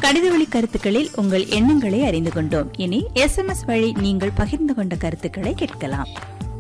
கடிதவழி கருத்துக்களில் உங்கள் எண்ணங்களை அறிந்து கொண்டோம் இனி எஸ்எம்எஸ் வழி நீங்கள் பகிர்ந்து கொண்ட கருத்துக்களை கேட்கலாம்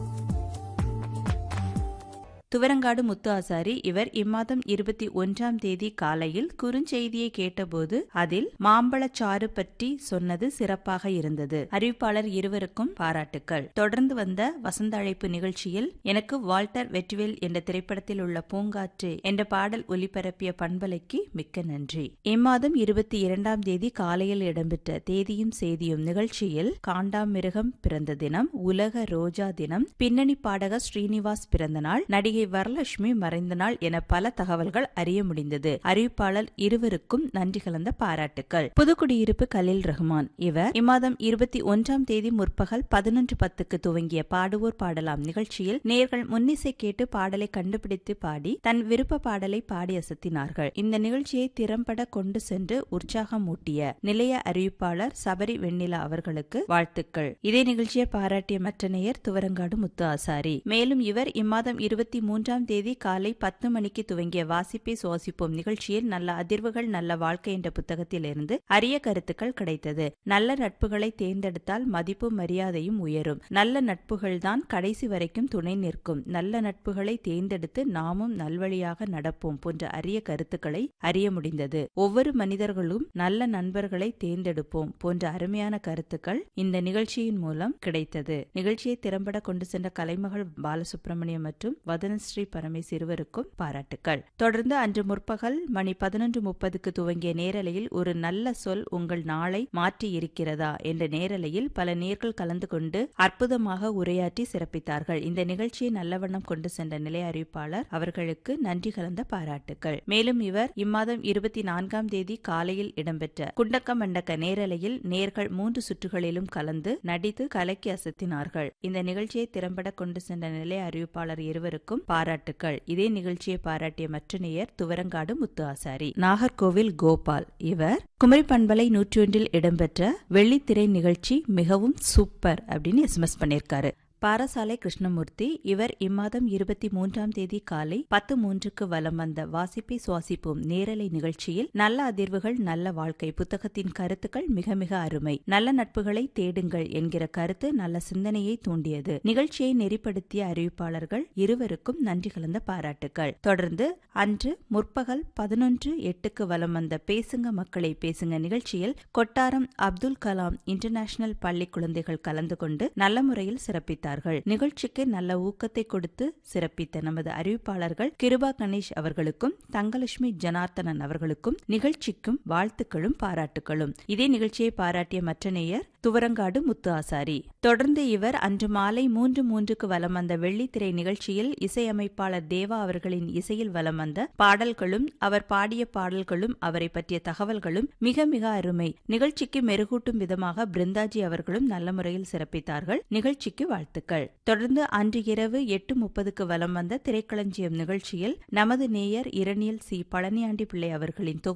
துவரங்காடு முத்து ஆசாரி இவர் இம்மாதம் இருபத்தி ஒன்றாம் தேதி காலையில் குறுஞ்செய்தியை கேட்டபோது அதில் மாம்பழச்சாறு பற்றி சொன்னது சிறப்பாக இருந்தது அறிவிப்பாளர் இருவருக்கும் பாராட்டுக்கள் தொடர்ந்து வந்த வசந்த அழைப்பு நிகழ்ச்சியில் எனக்கு வால்டர் வெற்றிவேல் என்ற திரைப்படத்தில் உள்ள பூங்காற்று என்ற பாடல் ஒலிபரப்பிய பண்பலைக்கு மிக்க நன்றி இம்மாதம் இருபத்தி இரண்டாம் தேதி காலையில் இடம்பெற்ற தேதியும் செய்தியும் நிகழ்ச்சியில் காண்டாமிருகம் பிறந்த தினம் உலக ரோஜா தினம் பின்னணி பாடகர் ஸ்ரீனிவாஸ் பிறந்த நாள் நடிகை வரலட்சுமி மறைந்த நாள் என பல தகவல்கள் அறிய முடிந்தது அறிவிப்பாளர் இருவருக்கும் நன்றி கலந்த பாராட்டுக்கள் புதுக்குடியிருப்பு கலில் ரஹ்மான் இவர் இம்மாதம் இருபத்தி ஒன்றாம் தேதி முற்பகல் பதினொன்று பத்துக்கு துவங்கிய பாடுவோர் பாடலாம் நிகழ்ச்சியில் நேர்கள் முன்னிசை கேட்டு பாடலை கண்டுபிடித்து பாடி தன் விருப்ப பாடலை பாடி அசத்தினார்கள் இந்த நிகழ்ச்சியை திறம்பட கொண்டு சென்று உற்சாகமூட்டிய நிலைய அறிவிப்பாளர் சபரி வெண்ணிலா அவர்களுக்கு வாழ்த்துக்கள் இதே நிகழ்ச்சியை பாராட்டிய மற்ற நேயர் துவரங்காடு முத்து ஆசாரி மேலும் இவர் இம்மாதம் இருபத்தி மூன்றாம் தேதி காலை பத்து மணிக்கு துவங்கிய வாசிப்பை சுவாசிப்போம் நிகழ்ச்சியில் நல்ல அதிர்வுகள் நல்ல வாழ்க்கை என்ற புத்தகத்திலிருந்து அரிய கருத்துக்கள் கிடைத்தது நல்ல நட்புகளை தேர்ந்தெடுத்தால் மதிப்பு மரியாதையும் உயரும் நல்ல நட்புகள்தான் கடைசி வரைக்கும் துணை நிற்கும் நல்ல நட்புகளை தேர்ந்தெடுத்து நாமும் நல்வழியாக நடப்போம் போன்ற அரிய கருத்துக்களை அறிய முடிந்தது ஒவ்வொரு மனிதர்களும் நல்ல நண்பர்களை தேர்ந்தெடுப்போம் போன்ற அருமையான கருத்துக்கள் இந்த நிகழ்ச்சியின் மூலம் கிடைத்தது நிகழ்ச்சியை திறம்பட கொண்டு சென்ற கலைமகள் பாலசுப்ரமணியம் மற்றும் வதன ஸ்ரீ பரமேஸ் இருவருக்கும் பாராட்டுக்கள் தொடர்ந்து அன்று முற்பகல் மணி பதினொன்று முப்பதுக்கு துவங்கிய நேரலையில் ஒரு நல்ல சொல் உங்கள் நாளை மாற்றி இருக்கிறதா என்ற நேரலையில் பல நேர்கள் கலந்து கொண்டு அற்புதமாக உரையாற்றி சிறப்பித்தார்கள் இந்த நிகழ்ச்சியை நல்லவண்ணம் கொண்டு சென்ற நிலைய அறிவிப்பாளர் அவர்களுக்கு நன்றி கலந்த பாராட்டுக்கள் மேலும் இவர் இம்மாதம் இருபத்தி நான்காம் தேதி காலையில் இடம்பெற்ற குண்டக்க மண்டக்க நேரலையில் நேர்கள் மூன்று சுற்றுகளிலும் கலந்து நடித்து கலக்கி அசத்தினார்கள் இந்த நிகழ்ச்சியை திறம்பட கொண்டு சென்ற நிலைய அறிவிப்பாளர் இருவருக்கும் பாராட்டுக்கள் இதே நிகழ்ச்சியை பாராட்டிய மற்ற நேயர் துவரங்காடு முத்து ஆசாரி நாகர்கோவில் கோபால் இவர் குமரி பண்பலை நூற்றி ஒன்றில் இடம்பெற்ற வெள்ளித்திரை நிகழ்ச்சி மிகவும் சூப்பர் அப்படின்னு எஸ்எம்எஸ் பண்ணியிருக்காரு பாரசாலை கிருஷ்ணமூர்த்தி இவர் இம்மாதம் இருபத்தி மூன்றாம் தேதி காலை பத்து மூன்றுக்கு வலம் வந்த வாசிப்பை சுவாசிப்போம் நேரலை நிகழ்ச்சியில் நல்ல அதிர்வுகள் நல்ல வாழ்க்கை புத்தகத்தின் கருத்துக்கள் மிக மிக அருமை நல்ல நட்புகளை தேடுங்கள் என்கிற கருத்து நல்ல சிந்தனையை தூண்டியது நிகழ்ச்சியை நெறிப்படுத்திய அறிவிப்பாளர்கள் இருவருக்கும் நன்றி கலந்த பாராட்டுக்கள் தொடர்ந்து அன்று முற்பகல் பதினொன்று எட்டுக்கு வலம் வந்த பேசுங்க மக்களை பேசுங்க நிகழ்ச்சியில் கொட்டாரம் அப்துல் கலாம் இன்டர்நேஷனல் பள்ளி குழந்தைகள் கலந்து கொண்டு நல்ல முறையில் சிறப்பித்தார் செய்தார்கள் நிகழ்ச்சிக்கு நல்ல ஊக்கத்தை கொடுத்து சிறப்பித்த நமது அறிவிப்பாளர்கள் கிருபா கணேஷ் அவர்களுக்கும் தங்கலட்சுமி ஜனார்த்தனன் அவர்களுக்கும் நிகழ்ச்சிக்கும் வாழ்த்துக்களும் பாராட்டுகளும் இதே நிகழ்ச்சியை பாராட்டிய மற்ற நேயர் துவரங்காடு முத்து ஆசாரி தொடர்ந்து இவர் அன்று மாலை மூன்று மூன்றுக்கு வலம் வந்த வெள்ளித்திரை நிகழ்ச்சியில் இசையமைப்பாளர் தேவா அவர்களின் இசையில் வலம் வந்த பாடல்களும் அவர் பாடிய பாடல்களும் அவரை பற்றிய தகவல்களும் மிக மிக அருமை நிகழ்ச்சிக்கு மெருகூட்டும் விதமாக பிருந்தாஜி அவர்களும் நல்ல முறையில் சிறப்பித்தார்கள் நிகழ்ச்சிக்கு வாழ்த்து வாழ்த்துக்கள் தொடர்ந்து அன்று இரவு எட்டு முப்பதுக்கு வலம் வந்த திரைக்களஞ்சியம் நிகழ்ச்சியில் நமது நேயர் இரணியல் சி பழனியாண்டி பிள்ளை அவர்களின்